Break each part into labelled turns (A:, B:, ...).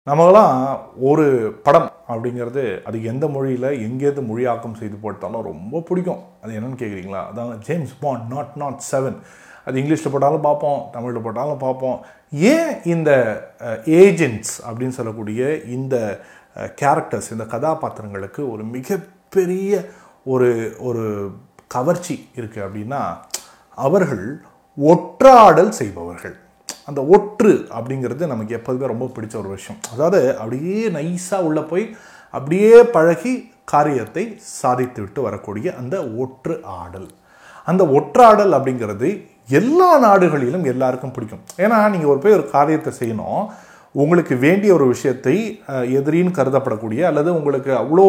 A: நமக்கெல்லாம் ஒரு படம் அப்படிங்கிறது அது எந்த மொழியில் எங்கேருந்து மொழியாக்கம் செய்து போட்டாலும் ரொம்ப பிடிக்கும் அது என்னன்னு கேட்குறீங்களா அதான் James Bond nought nought seven அது இங்கிலீஷில் போட்டாலும் பார்ப்போம் தமிழில் போட்டாலும் பார்ப்போம் ஏன் இந்த ஏஜென்ட்ஸ் அப்படின்னு சொல்லக்கூடிய இந்த கேரக்டர்ஸ் இந்த கதாபாத்திரங்களுக்கு ஒரு மிகப்பெரிய ஒரு ஒரு கவர்ச்சி இருக்குது அப்படின்னா அவர்கள் ஒற்றாடல் செய்பவர்கள் அந்த ஒற்று அப்படிங்கிறது நமக்கு எப்போதுமே ரொம்ப பிடிச்ச ஒரு விஷயம் அதாவது அப்படியே நைஸாக உள்ளே போய் அப்படியே பழகி காரியத்தை சாதித்து விட்டு வரக்கூடிய அந்த ஒற்று ஆடல் அந்த ஒற்றாடல் அப்படிங்கிறது எல்லா நாடுகளிலும் எல்லாருக்கும் பிடிக்கும் ஏன்னா நீங்கள் ஒரு போய் ஒரு காரியத்தை செய்யணும் உங்களுக்கு வேண்டிய ஒரு விஷயத்தை எதிரின்னு கருதப்படக்கூடிய அல்லது உங்களுக்கு அவ்வளோ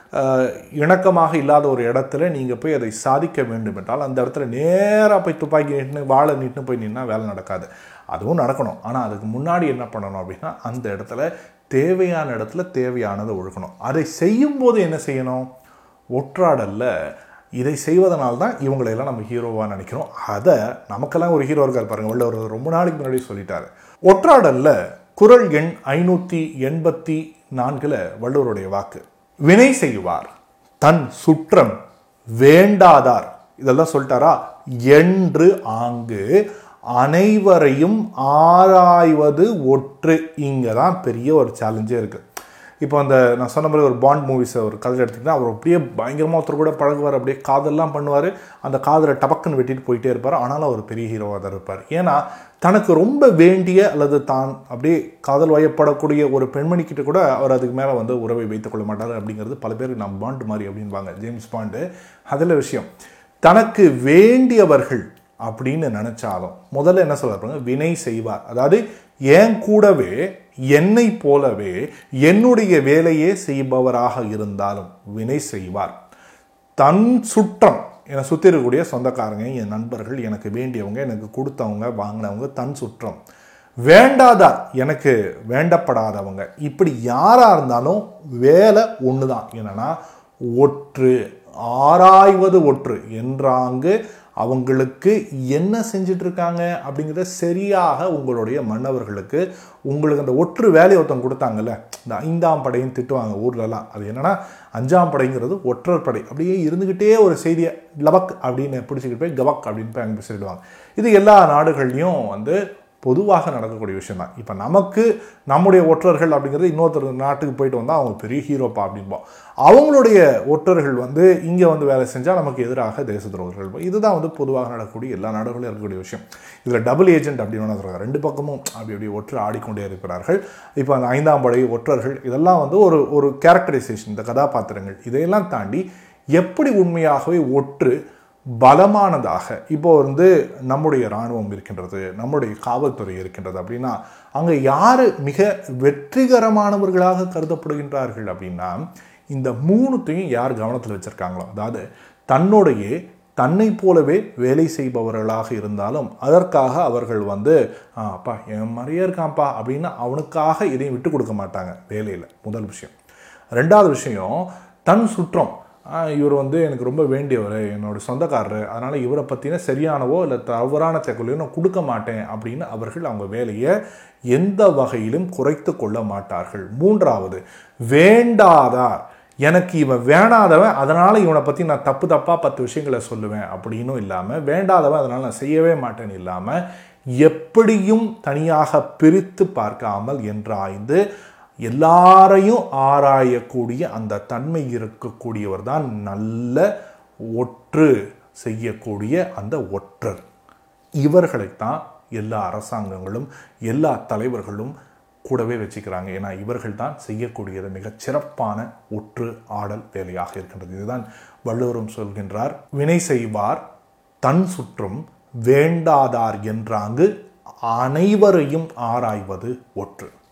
A: இணக்கமாக இல்லாத ஒரு இடத்துல நீங்கள் போய் அதை சாதிக்க வேண்டும் என்றால் அந்த இடத்துல நேராக போய் துப்பாக்கி நீட்டுன்னு வாழை நீட்டுன்னு போய் நின்னா வேலை நடக்காது அதுவும் நடக்கணும் ஆனால் அதுக்கு முன்னாடி என்ன பண்ணணும் அப்படின்னா அந்த இடத்துல தேவையான இடத்துல தேவையானதை ஒழுக்கணும் அதை செய்யும்போது என்ன செய்யணும் ஒற்றாடல்ல இதை செய்வதனால தான் இவங்களையெல்லாம் நம்ம ஹீரோவாக நினைக்கிறோம் அதை நமக்கெல்லாம் ஒரு ஹீரோ இருக்கார் பாருங்க உள்ள ஒரு ரொம்ப நாளைக்கு முன்னாடி சொல்லிட்டாரு ஒற்றாடல்ல குரல் எண் ஐநூற்றி எண்பத்தி நான்கில் வள்ளுவருடைய வாக்கு வினை செய்வார் தன் சுற்றம் வேண்டாதார் இதெல்லாம் சொல்லிட்டாரா என்று ஆங்கு அனைவரையும் ஆராய்வது ஒற்று இங்கே தான் பெரிய ஒரு சேலஞ்சே இருக்குது இப்போ அந்த நான் சொன்ன மாதிரி ஒரு பாண்ட் மூவிஸை ஒரு கதை எடுத்திங்கன்னா அவர் அப்படியே பயங்கரமாக ஒருத்தர் கூட பழகுவார் அப்படியே காதல்லாம் பண்ணுவார் அந்த காதலை டபக்குன்னு வெட்டிட்டு போயிட்டே இருப்பார் ஆனாலும் அவர் பெரிய ஹீரோவாக தான் இருப்பார் ஏன்னா தனக்கு ரொம்ப வேண்டிய அல்லது தான் அப்படியே காதல் வயப்படக்கூடிய ஒரு பெண்மணிக்கிட்ட கூட அவர் அதுக்கு மேலே வந்து உறவை வைத்துக் கொள்ள மாட்டார் அப்படிங்கிறது பல பேருக்கு நான் பாண்ட் மாதிரி அப்படின்பாங்க ஜேம்ஸ் பாண்டு அதில் விஷயம் தனக்கு வேண்டியவர்கள் அப்படின்னு நினைச்சாலும் முதல்ல என்ன சொல்றாங்க வினை செய்வார் அதாவது என் கூடவே என்னை போலவே என்னுடைய வேலையே செய்பவராக இருந்தாலும் வினை செய்வார் தன் சுற்றம் என்னை சுற்றி இருக்கக்கூடிய சொந்தக்காரங்க என் நண்பர்கள் எனக்கு வேண்டியவங்க எனக்கு கொடுத்தவங்க வாங்கினவங்க தன் சுற்றம் வேண்டாதார் எனக்கு வேண்டப்படாதவங்க இப்படி யாராக இருந்தாலும் வேலை ஒன்று தான் என்னன்னா ஒற்று ஆராய்வது ஒற்று என்றாங்கு அவங்களுக்கு என்ன செஞ்சுட்டு இருக்காங்க அப்படிங்கிறத சரியாக உங்களுடைய மன்னவர்களுக்கு உங்களுக்கு அந்த ஒற்று வேலையை ஒருத்தவங்க கொடுத்தாங்கல்ல இந்த ஐந்தாம் படையும் திட்டுவாங்க ஊர்லலாம் அது என்னன்னா அஞ்சாம் படைங்கிறது ஒற்றர் படை அப்படியே இருந்துக்கிட்டே ஒரு செய்தியை லவக் அப்படின்னு பிடிச்சிக்கிட்டு போய் கவக் அப்படின்னு போய் அங்கே சொல்லிடுவாங்க இது எல்லா நாடுகள்லையும் வந்து பொதுவாக நடக்கக்கூடிய விஷயம் தான் இப்போ நமக்கு நம்முடைய ஒற்றர்கள் அப்படிங்கிறது இன்னொருத்தர் நாட்டுக்கு போயிட்டு வந்தால் அவங்க பெரிய ஹீரோப்பா அப்படின்போம் அவங்களுடைய ஒற்றர்கள் வந்து இங்கே வந்து வேலை செஞ்சால் நமக்கு எதிராக தேச துரோகர்கள் இதுதான் வந்து பொதுவாக நடக்கக்கூடிய எல்லா நாடுகளும் இருக்கக்கூடிய விஷயம் இதில் டபுள் ஏஜென்ட் அப்படின்னு சொல்கிறாங்க ரெண்டு பக்கமும் அப்படி அப்படி ஒற்று ஆடிக்கொண்டே இருக்கிறார்கள் இப்போ அந்த ஐந்தாம் படை ஒற்றர்கள் இதெல்லாம் வந்து ஒரு ஒரு கேரக்டரைசேஷன் இந்த கதாபாத்திரங்கள் இதையெல்லாம் தாண்டி எப்படி உண்மையாகவே ஒற்று பலமானதாக இப்போ வந்து நம்முடைய இராணுவம் இருக்கின்றது நம்முடைய காவல்துறை இருக்கின்றது அப்படின்னா அங்கே யார் மிக வெற்றிகரமானவர்களாக கருதப்படுகின்றார்கள் அப்படின்னா இந்த மூணுத்தையும் யார் கவனத்தில் வச்சுருக்காங்களோ அதாவது தன்னுடைய தன்னை போலவே வேலை செய்பவர்களாக இருந்தாலும் அதற்காக அவர்கள் வந்து அப்பா என் மாதிரியே இருக்கான்ப்பா அப்படின்னு அவனுக்காக எதையும் விட்டு கொடுக்க மாட்டாங்க வேலையில் முதல் விஷயம் ரெண்டாவது விஷயம் தன் சுற்றம் இவர் வந்து எனக்கு ரொம்ப வேண்டியவர் என்னோட சொந்தக்காரர் அதனால் இவரை பற்றின சரியானவோ இல்லை தவறான தகவலையோ நான் கொடுக்க மாட்டேன் அப்படின்னு அவர்கள் அவங்க வேலையை எந்த வகையிலும் குறைத்து கொள்ள மாட்டார்கள் மூன்றாவது வேண்டாதார் எனக்கு இவன் வேணாதவன் அதனால் இவனை பற்றி நான் தப்பு தப்பாக பத்து விஷயங்களை சொல்லுவேன் அப்படின்னும் இல்லாமல் வேண்டாதவன் அதனால் நான் செய்யவே மாட்டேன்னு இல்லாமல் எப்படியும் தனியாக பிரித்து பார்க்காமல் என்றாய்ந்து எல்லாரையும் ஆராயக்கூடிய அந்த தன்மை இருக்கக்கூடியவர் தான் நல்ல ஒற்று செய்யக்கூடிய அந்த ஒற்றர் இவர்களைத்தான் எல்லா அரசாங்கங்களும் எல்லா தலைவர்களும் கூடவே வச்சுக்கிறாங்க ஏன்னா இவர்கள் தான் செய்யக்கூடியது மிகச் சிறப்பான ஒற்று ஆடல் வேலையாக இருக்கின்றது இதுதான் வள்ளுவரும் சொல்கின்றார் வினை செய்வார் தன் சுற்றும் வேண்டாதார் என்றாங்கு அனைவரையும் ஆராய்வது ஒற்று